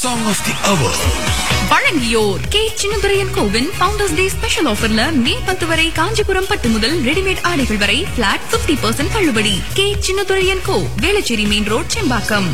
Song of the Hour. வழங்கியோர் K Chinnathuraiyan கோவின் founders day special ஆஃபர்ல மே பத்து வரை காஞ்சிபுரம் பட்டு முதல் ரெடிமேட் ஆடைகள் வரை பிளாட் 50% பர்சன்ட் தள்ளுபடி K Chinnathuraiyan Co Velachery main road Sembakkam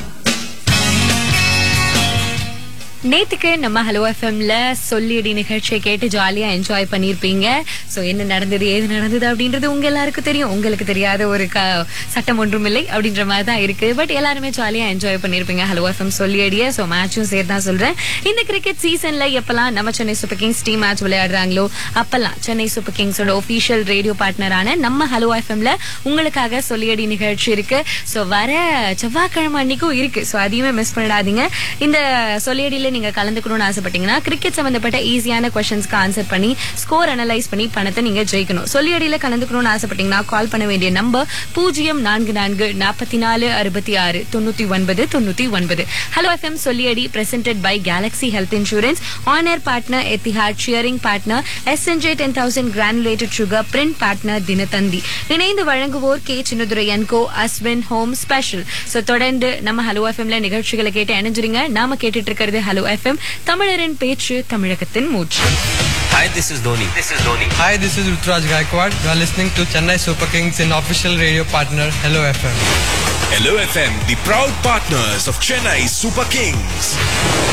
நேத்துக்கு நம்ம ஹலோ எஃப்எம்ல சொல்லியடி நிகழ்ச்சியை கேட்டு ஜாலியா என்ஜாய் பண்ணிருப்பீங்க சோ என்ன நடந்தது ஏது நடந்தது அப்படின்றது உங்க எல்லாருக்கும் தெரியும் உங்களுக்கு தெரியாத ஒரு க சட்டம் ஒன்றும் இல்லை அப்படின்ற மாதிரி தான் இருக்கு பட் எல்லாருமே ஜாலியா என்ஜாய் பண்ணிருப்பீங்க ஹலோ எஃப்எம் சொல்லியடிய சோ மேட்சும் சேர்த்து தான் சொல்றேன் இந்த கிரிக்கெட் சீசன்ல எப்பெல்லாம் நம்ம Chennai super kings team match விளையாடுறாங்களோ அப்பெல்லாம் சென்னை சூப்பர் கிங்ஸோட ஒபிஷியல் ரேடியோ பார்ட்னரான நம்ம ஹலோ எஃப்எம்ல உங்களுக்காக சொல்லியடி நிகழ்ச்சி இருக்கு சோ வர செவ்வாய்க்கிழமை அன்னைக்கும் இருக்கு சோ அதையுமே மிஸ் பண்ணிடாதீங்க இந்த சொல்லியடியில நீங்க கலந்துக்கணும்னு ஆசைப்பட்டீங்கன்னா கிரிக்கெட் சம்பந்தப்பட்ட ஈஸியான கொஸ்டின்ஸ்க்கு ஆன்சர் பண்ணி ஸ்கோர் அனலைஸ் பண்ணி பணத்தை நீங்க ஜெயிக்கணும் சொல்லியடியில கலந்துக்கணும்னு ஆசைப்பட்டீங்கன்னா கால் பண்ண வேண்டிய நம்பர் பூஜ்ஜியம் நான்கு நான்கு நாற்பத்தி நாலு அறுபத்தி ஆறு தொண்ணூத்தி ஒன்பது தொண்ணூத்தி ஒன்பது ஹலோ எஃப்எம் சொல்லியடி presented by Galaxy health insurance on air partner Etihad sharing partner SNJ ten thousand granulated sugar print partner Dinathanthi இணைந்து வழங்குவோர் கே சின்னதுரை என்கோ அஸ்வின் ஹோம் ஸ்பெஷல் சோ தொடர்ந்து நம்ம ஹலோ எஃப்எம்ல நிகழ்ச்சிகளை கேட்டு இணைஞ்சிருங்க நாம கேட்டுட்டு இருக்கிறது ஹலோ எஃப்எம் தமிழரின் பேச்சு தமிழகத்தின் மூச்சு Hi, this is Dhoni. This is Dhoni. Hi, this is Rutraj Gaikwad. You are listening to Chennai Super Kings in official radio partner Hello FM. Hello FM, the proud partners of Chennai Super Kings.